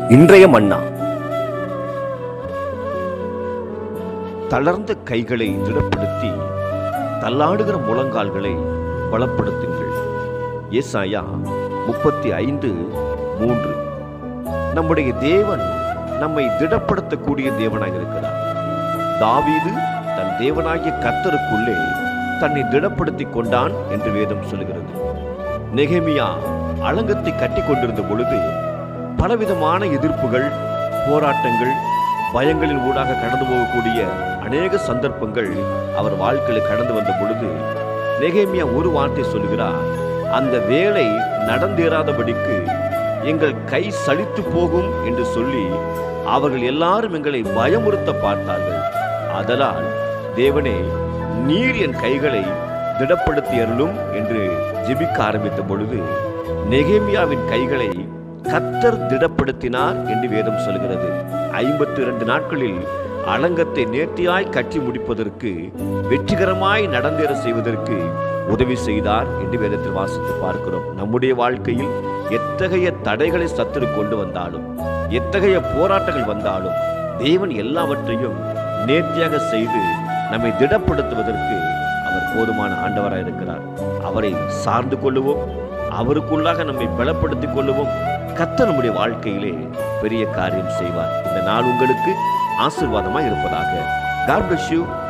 இன்றைய மன்னா தளர்ந்த கைகளை திடப்படுத்தி தள்ளாடுகிற முழங்கால்களை பலப்படுத்துங்கள் ஏசாயா முப்பத்தி ஐந்து மூன்று நம்முடைய தேவன் நம்மை திடப்படுத்தக்கூடிய தேவனாக இருக்கிறார் தாவீது தன் தேவனாகிய கர்த்தருக்குள்ளே தன்னை திடப்படுத்திக் கொண்டான் என்று வேதம் சொல்கிறது நெகேமியா அலங்கத்தை கட்டி கொண்டிருந்த பொழுது பலவிதமான எதிர்ப்புகள் போராட்டங்கள் பயங்களின் ஊடாக கடந்து போகக்கூடிய அநேக சந்தர்ப்பங்கள் அவர் வாழ்க்கையில் கடந்து வந்த பொழுது நெகேமியா ஒரு வார்த்தை சொல்கிறார் அந்த வேலை நடந்தேறாதபடிக்கு எங்கள் கை சலித்து போகும் என்று சொல்லி அவர்கள் எல்லாரும் எங்களை பயமுறுத்த பார்த்தார்கள் அதனால் தேவனே நீர் என் கைகளை திடப்படுத்தி அருளும் என்று ஜெபிக்க ஆரம்பித்த பொழுது நெகேமியாவின் கைகளை கத்தர் திடப்படுத்தினார் என்று வேதம் சொல்கிறது ஐம்பத்தி இரண்டு நாட்களில் அலங்கத்தை நேர்த்தியாய் கட்டி முடிப்பதற்கு வெற்றிகரமாய் நடந்தேற செய்வதற்கு உதவி செய்தார் என்று வேதத்தில் வாசித்து பார்க்கிறோம் நம்முடைய வாழ்க்கையில் எத்தகைய தடைகளை சத்துரு கொண்டு வந்தாலும் எத்தகைய போராட்டங்கள் வந்தாலும் தேவன் எல்லாவற்றையும் நேர்த்தியாக செய்து நம்மை திடப்படுத்துவதற்கு அவர் போதுமான ஆண்டவராக இருக்கிறார் அவரை சார்ந்து கொள்ளுவோம் அவருக்குள்ளாக நம்மை பலப்படுத்திக் கொள்ளுவோம் கத்த நம்முடைய வாழ்க்கையிலே பெரிய காரியம் செய்வார் இந்த நாள் உங்களுக்கு ஆசீர்வாதமாக இருப்பதாக காட் bless you